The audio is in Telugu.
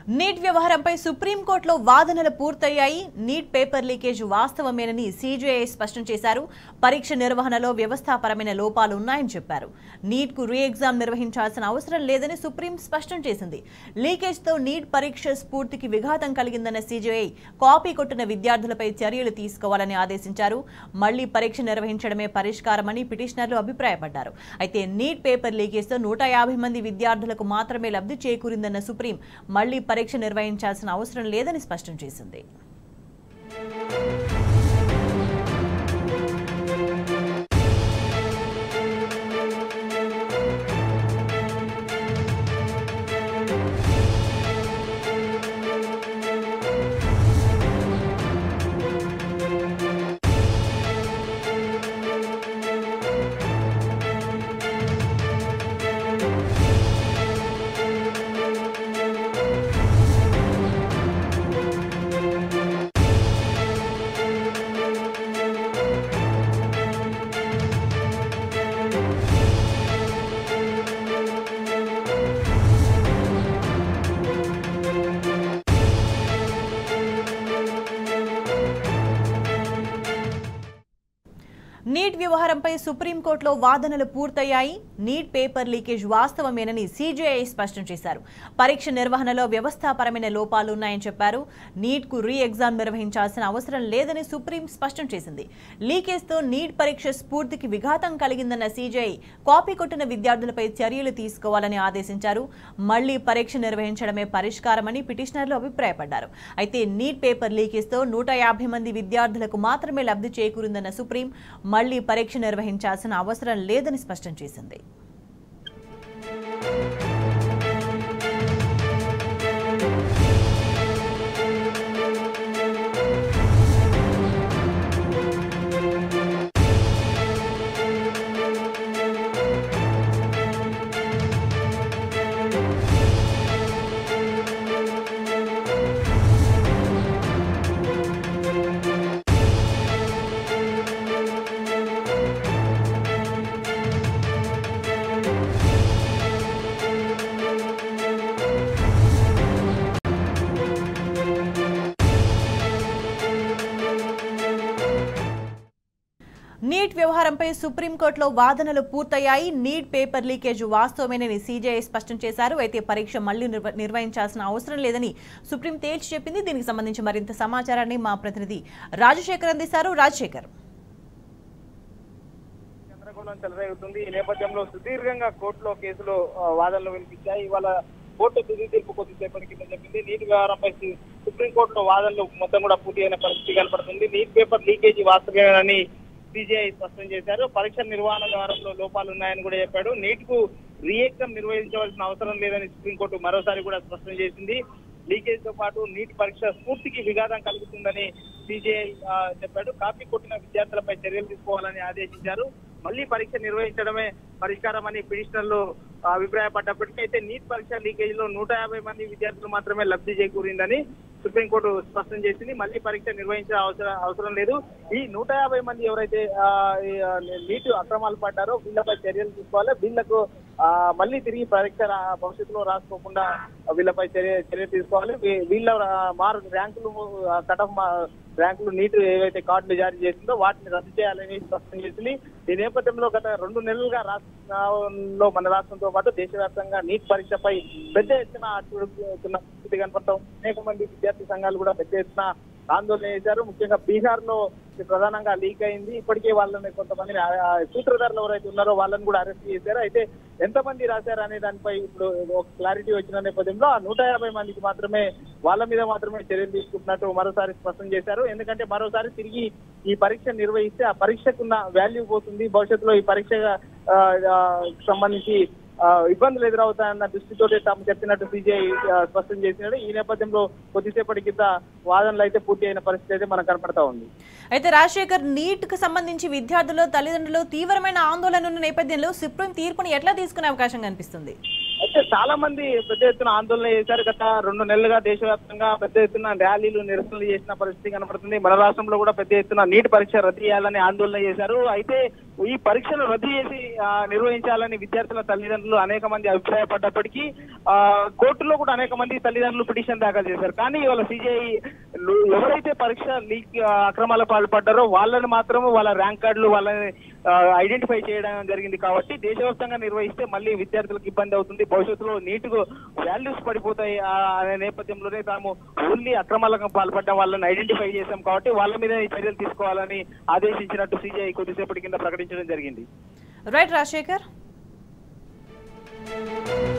నీట్ వ్యవహారంపై సుప్రీంకోర్టులో వాదనలు పూర్తయ్యాయి నీట్ పేపర్ లీకేజ్ వాస్తవమేనని సీజేఐ స్పష్టం చేశారు పరీక్ష నిర్వహణలో వ్యవస్థాపరమైన లోపాలు ఉన్నాయని చెప్పారు నీట్ కు రీ ఎగ్జామ్ నిర్వహించాల్సిన అవసరం లేదని సుప్రీం స్పష్టం చేసింది లీకేజ్ తో నీట్ పరీక్ష స్ఫూర్తికి విఘాతం కలిగిందన్న సీజేఐ కాపీ కొట్టిన విద్యార్థులపై చర్యలు తీసుకోవాలని ఆదేశించారు మళ్లీ పరీక్ష నిర్వహించడమే పరిష్కారమని పిటిషనర్లు అభిప్రాయపడ్డారు అయితే నీట్ పేపర్ లీకేజ్ తో నూట యాభై మంది విద్యార్థులకు మాత్రమే లబ్ధి చేకూరిందన్న సుప్రీం మళ్లీ పరీక్ష నిర్వహించాల్సిన అవసరం లేదని స్పష్టం చేసింది నీట్ వ్యవహారంపై సుప్రీంకోర్టులో వాదనలు పూర్తయ్యాయి నీట్ పేపర్ లీకేజ్ వాస్తవమేనని సీజేఐ స్పష్టం చేశారు పరీక్ష నిర్వహణలో వ్యవస్థాపరమైన లోపాలు ఉన్నాయని చెప్పారు నీట్ కు రీ ఎగ్జామ్ నిర్వహించాల్సిన అవసరం లేదని సుప్రీం స్పష్టం చేసింది లీకేజ్ తో నీట్ పరీక్ష స్ఫూర్తికి విఘాతం కలిగిందన్న సీజేఐ కాపీ కొట్టిన విద్యార్థులపై చర్యలు తీసుకోవాలని ఆదేశించారు మళ్లీ పరీక్ష నిర్వహించడమే పరిష్కారమని పిటిషనర్లు అభిప్రాయపడ్డారు అయితే నీట్ పేపర్ లీకేజ్ తో నూట యాభై మంది విద్యార్థులకు మాత్రమే లబ్ధి చేకూరిందన్న సుప్రీం మళ్లీ పరీక్ష నిర్వహించాల్సిన అవసరం లేదని స్పష్టం చేసింది నీట్ వ్యవహారంపై సుప్రీంకోర్టులో వాదనలు పూర్తయ్యాయి నీట్ పేపర్ లీకేజ్ వాస్తవమేనని సీజేఐ స్పష్టం చేశారు అయితే పరీక్ష మళ్లీ నిర్వ- నిర్వహించాల్సిన అవసరం లేదని సుప్రీం తేల్చి చెప్పింది దీనికి సంబంధించి మరింత సమాచారాన్ని మా ప్రతినిధి రాజశేఖర్ అందిస్తారు రాజశేఖర్ గందరగోళం చెలరేగుతుంది ఈ నేపథ్యంలో సుదీర్ఘంగా కోర్టులో కేసులో ఆ, వాదనలు వినిపించాయి ఇవాళ కోర్టు తుది తీర్పు కొద్దిసేపటి కింద చెప్పింది నీటి వ్యవహారంపై సు- సుప్రీంకోర్టులో వాదనలు మొత్తం కూడా పూర్తి అయిన పరిస్థితి కనపడుతుంది నీట్ పేపర్ లీకేజీ వాస్తవేనని సిజిఐ స్పష్టం చేశారు పరీక్ష నిర్వహణ వ్యవహారంలో లోపాలు ఉన్నాయని కూడా చెప్పాడు నీట్ కు రీ ఎగ్జామ్ నిర్వహించవలసిన అవసరం లేదని సుప్రీంకోర్టు మరోసారి కూడా స్పష్టం చేసింది లీకేజ్ తో పాటు నీట్ పరీక్ష స్ఫూర్తికి విఘాతం కలుగుతుందని సిజిఐ చెప్పాడు కాపీ కొట్టిన విద్యార్థులపై చర్యలు తీసుకోవాలని ఆదేశించారు మళ్ళీ పరీక్ష నిర్వహించడమే పరిష్కారం అని పిటిషనర్లు అభిప్రాయపడ్డప్పటికీ అయితే నీట్ పరీక్ష లీకేజ్ లో నూట యాభై మంది విద్యార్థులు మాత్రమే లబ్ధి చేకూరిందని సుప్రీంకోర్టు స్పష్టం చేసింది మళ్ళీ పరీక్ష నిర్వహించే అవసరం అవసరం లేదు ఈ నూట యాభై మంది ఎవరైతే ఆ, ఈ, ఆ, నీట్ అక్రమాలు పడ్డారో వీళ్ళపై చర్యలు తీసుకోవాలి వీళ్ళకు ఆ, మళ్ళీ తిరిగి పరీక్ష రా- భవిష్యత్తులో రాసుకోకుండా వీళ్ళపై చర్య చర్య తీసుకోవాలి వీ- వీళ్ళ మార్క్ ర్యాంకులు కట్ ఆఫ్ ర్యాంకులు నీట్ ఏవైతే కార్డులు జారీ చేసిందో వాటిని రద్దు చేయాలని స్పష్టం చేసింది ఈ నేపథ్యంలో గత రెండు నెలలుగా రాష్ట్రంలో మన రాష్ట్రంతో పాటు దేశవ్యాప్తంగా నీట్ పరీక్షపై పెద్ద ఎత్తున అడుగుతున్న పరిస్థితి కనపడటం అనేక మంది విద్యార్థి సంఘాలు కూడా పెద్ద ఎత్తున ఆందోళన చేశారు ముఖ్యంగా బీహార్ లో ఇది ప్రధానంగా లీక్ అయింది ఇప్పటికే వాళ్ళని కొంతమందిని ఆ- ఆ సూత్రధారులు ఎవరైతే ఉన్నారో వాళ్ళని కూడా అరెస్ట్ చేశారు అయితే ఎంతమంది రాశారు అనే దానిపై ఇప్పుడు ఒక క్లారిటీ వచ్చిన నేపథ్యంలో ఆ నూట యాభై మందికి మాత్రమే వాళ్ళ మీద మాత్రమే చర్యలు తీసుకుంటున్నట్టు మరోసారి స్పష్టం చేశారు ఎందుకంటే మరోసారి తిరిగి ఈ పరీక్ష నిర్వహిస్తే ఆ పరీక్షకున్న వాల్యూ పోతుంది భవిష్యత్తులో ఈ పరీక్ష ఆ, ఆ, సంబంధించి ఆ, ఇబ్బందులు ఎదురవుతాయన్న దృష్టితో తాము చెప్పినట్టు సీజీఐ స్పష్టం చేసినాడు ఈ నేపథ్యంలో కొద్దిసేపటి కింద వాదనలు అయితే పూర్తి అయిన పరిస్థితి అయితే మనకు కనపడతా ఉంది అయితే రాజశేఖర్ నీట్ కు సంబంధించి విద్యార్థులు తల్లిదండ్రులు తీవ్రమైన ఆందోళన ఉన్న నేపథ్యంలో సుప్రీం తీర్పును ఎట్లా తీసుకునే అవకాశం కనిపిస్తుంది అయితే చాలా మంది పెద్ద ఎత్తున ఆందోళన చేశారు గత రెండు నెలలుగా దేశవ్యాప్తంగా పెద్ద ఎత్తున ర్యాలీలు నిరసనలు చేసిన పరిస్థితి కనపడుతుంది మన రాష్ట్రంలో కూడా పెద్ద ఎత్తున నీట్ పరీక్ష రద్దు చేయాలని ఆందోళన చేశారు అయితే ఈ పరీక్షలు రద్దు చేసి ఆ, నిర్వహించాలని విద్యార్థుల తల్లిదండ్రులు అనేక మంది అభిప్రాయపడ్డప్పటికీ ఆ, కోర్టులో కూడా అనేక మంది తల్లిదండ్రులు పిటిషన్ దాఖలు చేశారు కానీ ఇవాళ సిజేఐ ఎవరైతే పరీక్ష లీక్ ఆ, అక్రమాల పాల్పడ్డారో వాళ్ళని మాత్రం వాళ్ళ ర్యాంక్ కార్డులు వాళ్ళని ఐడెంటిఫై చేయడం జరిగింది కాబట్టి దేశవ్యాప్తంగా నిర్వహిస్తే మళ్ళీ విద్యార్థులకు ఇబ్బంది అవుతుంది భవిష్యత్తులో నీటుగా వాల్యూస్ పడిపోతాయి ఆ, అనే నేపథ్యంలోనే తాము ఓన్లీ అక్రమాలకు పాల్పడ్డ వాళ్ళని ఐడెంటిఫై చేశాం కాబట్టి వాళ్ళ మీద ఈ చర్యలు తీసుకోవాలని ఆదేశించినట్టు సిజేఐ కొద్దిసేపటి కింద ప్రకటించడం జరిగింది రైట్ రాజశేఖర్